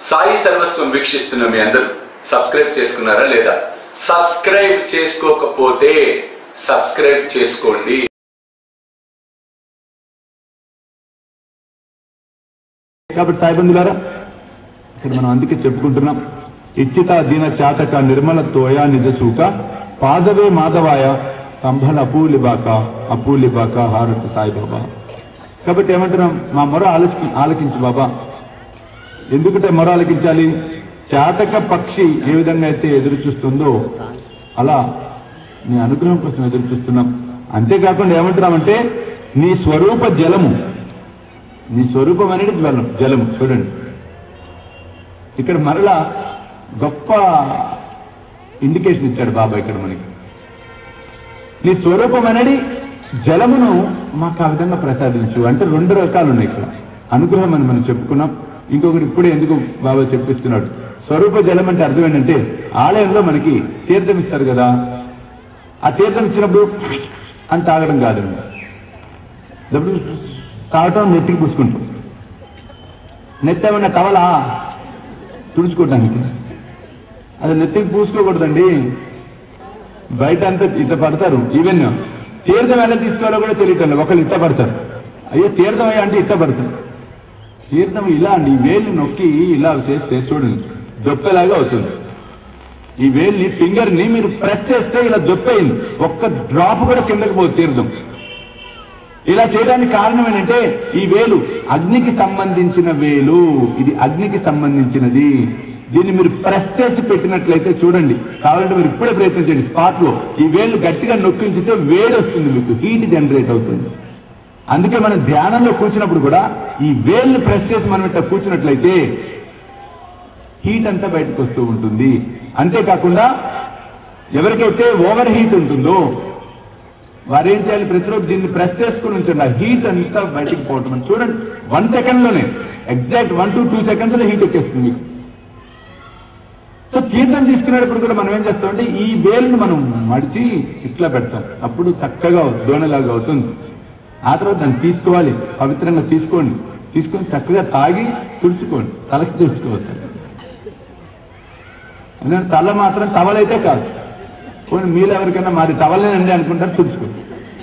సాయి సర్వస్వం వీక్షిస్తున్న మీ అందరూ సబ్స్క్రైబ్ చేసుకున్నారా లేదా సబ్స్క్రైబ్ చేసుకోకపోతే సబ్స్క్రైబ్ చేసుకోండి కాబట్టి సాయిబంధులారా ఇక్కడ మనం అందుకే చెప్పుకుంటున్నాం ఇచ్చిత దీన చాతక నిర్మల తోయ నిజసూక పాదవే మాధవాయ సంభల అపూలిబాక అపూలిబాక హారత సాయిబాబా కాబట్టి ఏమంటున్నాం మా మొర ఆలోచి ఆలకించు బాబా ఎందుకంటే మొర ఆలకించాలి చాతక పక్షి ఏ విధంగా అయితే ఎదురు చూస్తుందో అలా నీ అనుగ్రహం కోసం ఎదురు చూస్తున్నాం అంతేకాకుండా ఏమంటున్నామంటే నీ స్వరూప జలము నీ స్వరూపం అనేది జలం జలము చూడండి ఇక్కడ మరలా గొప్ప ఇండికేషన్ ఇచ్చాడు బాబా ఇక్కడ మనకి నీ స్వరూపం అనేది జలమును మాకు ఆ విధంగా ప్రసాదించు అంటే రెండు రకాలు ఉన్నాయి ఇక్కడ అనుగ్రహం అని మనం చెప్పుకున్నాం ఇంకొకటి ఇప్పుడే ఎందుకు బాబా చెప్పిస్తున్నాడు స్వరూప జలం అంటే అర్థం ఏంటంటే ఆలయంలో మనకి తీర్థం ఇస్తారు కదా ఆ తీర్థం ఇచ్చినప్పుడు అని తాగడం కాదు డబ్బులు తాగటం నెత్తికి పూసుకుంటాం నెత్తి ఏమన్నా కవలా తుడుచుకోవటానికి అది నెత్తికి పూసుకోకూడదండి బయట అంతా ఇట్లా పడతారు ఈవెన్ తీర్థం ఎలా తీసుకోవాలో కూడా తెలియటం ఒకళ్ళు ఇట్ట పడతారు అయ్యో తీర్థం అయ్యా అంటే ఇట్ట పడతారు తీర్థం ఇలా అండి ఈ వేలు నొక్కి ఇలా చేస్తే చూడండి దొప్పేలాగా అవుతుంది ఈ వేల్ని ఫింగర్ ని మీరు ప్రెస్ చేస్తే ఇలా దొప్పయింది ఒక్క డ్రాప్ కూడా కిందకి పోదు తీర్థం ఇలా చేయడానికి కారణం ఏంటంటే ఈ వేలు అగ్నికి సంబంధించిన వేలు ఇది అగ్నికి సంబంధించినది దీన్ని మీరు ప్రెస్ చేసి పెట్టినట్లయితే చూడండి కావాలంటే మీరు ఇప్పుడే ప్రయత్నం చేయండి స్పాట్ లో ఈ వేలు గట్టిగా నొక్కించితే వేడి వస్తుంది మీకు హీట్ జనరేట్ అవుతుంది అందుకే మనం ధ్యానంలో కూర్చున్నప్పుడు కూడా ఈ వేలుని ప్రెస్ చేసి మనం ఇట్లా కూర్చున్నట్లయితే హీట్ అంతా బయటకు వస్తూ ఉంటుంది అంతేకాకుండా ఎవరికైతే ఓవర్ హీట్ ఉంటుందో వారు ఏం చేయాలి ప్రతిరోజు దీన్ని ప్రెస్ చేసుకుని ఉంచండి ఆ హీట్ అంతా బయటికి పోవటం అని చూడండి వన్ సెకండ్ లోనే exact one to two seconds లో హీట్ ఎక్కేస్తుంది మీకు సో తీర్థం తీసుకునేటప్పుడు కూడా మనం ఏం చేస్తామంటే ఈ వేలును మనం మడిచి ఇట్లా పెడతాం అప్పుడు చక్కగా దోణలాగా అవుతుంది ఆ తర్వాత దాన్ని తీసుకోవాలి పవిత్రంగా తీసుకోండి తీసుకొని చక్కగా తాగి తుడుచుకోండి తలకి తుడుచుకోవచ్చు ఎందుకంటే తల మాత్రం టవలైతే కాదు పోనీ మీలో ఎవరికైనా మాది టవలేనండి అనుకుంటారు తుడుచుకోండి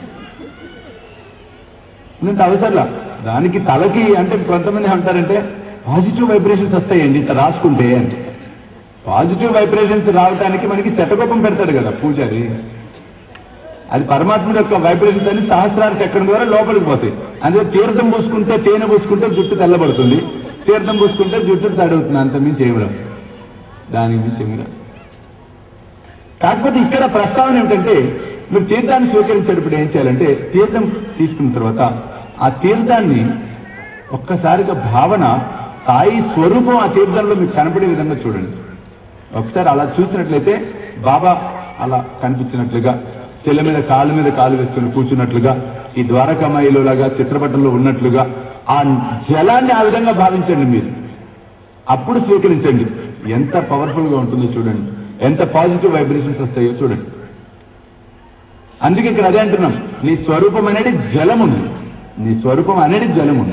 ఎందుకంటే అవసరంలా దానికి తలకి అంటే కొంతమంది అంటారంటే పాజిటివ్ వైబ్రేషన్స్ వస్తాయండి ఇట్లా రాసుకుంటే అని పాజిటివ్ వైబ్రేషన్స్ రావడానికి మనకి శతకోపం పెడతాడు కదా పూజారి అది పరమాత్ముడు యొక్క వైబ్రేషన్స్ అని సహస్రాలు చక్రం ద్వారా లోపలికి పోతాయి అందుకే తీర్థం పూసుకుంటే తేనె పూసుకుంటే జుట్టు తెల్లబడుతుంది తీర్థం పూసుకుంటే జుట్టు తడుగుతుంది అంత మించి ఏమి రాదు దానికి మించి ఏమి రాదు కాకపోతే ఇక్కడ ప్రస్తావన ఏమిటంటే మీరు తీర్థాన్ని స్వీకరించేటప్పుడు ఏం చేయాలంటే తీర్థం తీసుకున్న తర్వాత ఆ తీర్థాన్ని ఒక్కసారిగా భావన సాయి స్వరూపం ఆ తీర్థంలో మీకు కనపడే విధంగా చూడండి ఒకసారి అలా చూసినట్లయితే బాబా అలా కనిపించినట్లుగా శిల మీద కాళ్ళ మీద కాలు వేసుకుని కూర్చున్నట్లుగా ఈ ద్వారకామాయిలో లాగా చిత్రపటంలో ఉన్నట్లుగా ఆ జలాన్ని ఆ విధంగా భావించండి మీరు అప్పుడు స్వీకరించండి ఎంత పవర్ఫుల్ గా ఉంటుందో చూడండి ఎంత పాజిటివ్ వైబ్రేషన్స్ వస్తాయో చూడండి అందుకే ఇక్కడ అదే అంటున్నాం నీ స్వరూపం అనేది జలముంది నీ స్వరూపం అనేది జలముంది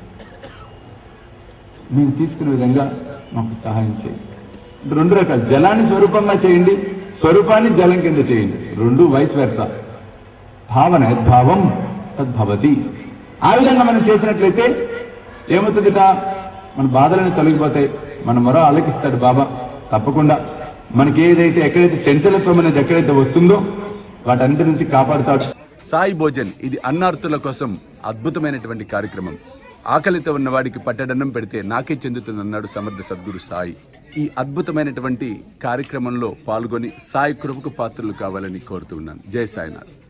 మేము తీసుకునే విధంగా మాకు సహాయం చేయండి ఇది రెండు రకాలు జలాన్ని స్వరూపంగా చేయండి స్వరూపాన్ని జలం కింద చేయండి రెండు వయసు వెరస భావన యద్భావం తద్భవతి ఆ విధంగా మనం చేసినట్లయితే ఏమవుతుందిట మన బాధలన్నీ తొలగిపోతాయి మన మొర ఆలకిస్తాడు బాబా తప్పకుండా మనకి ఏదైతే ఎక్కడైతే చంచలత్వం అనేది ఎక్కడైతే వస్తుందో వాటన్నిటి నుంచి కాపాడుతాడు సాయి భోజన్ ఇది అన్నార్తుల కోసం అద్భుతమైనటువంటి కార్యక్రమం ఆకలితో ఉన్న వాడికి పట్టడన్నం పెడితే నాకే చెందుతుందన్నాడు సమర్థ సద్గురు సాయి ఈ అద్భుతమైనటువంటి కార్యక్రమంలో పాల్గొని సాయి కృపకు పాత్రలు కావాలని కోరుతున్నాను జై సాయినాథ్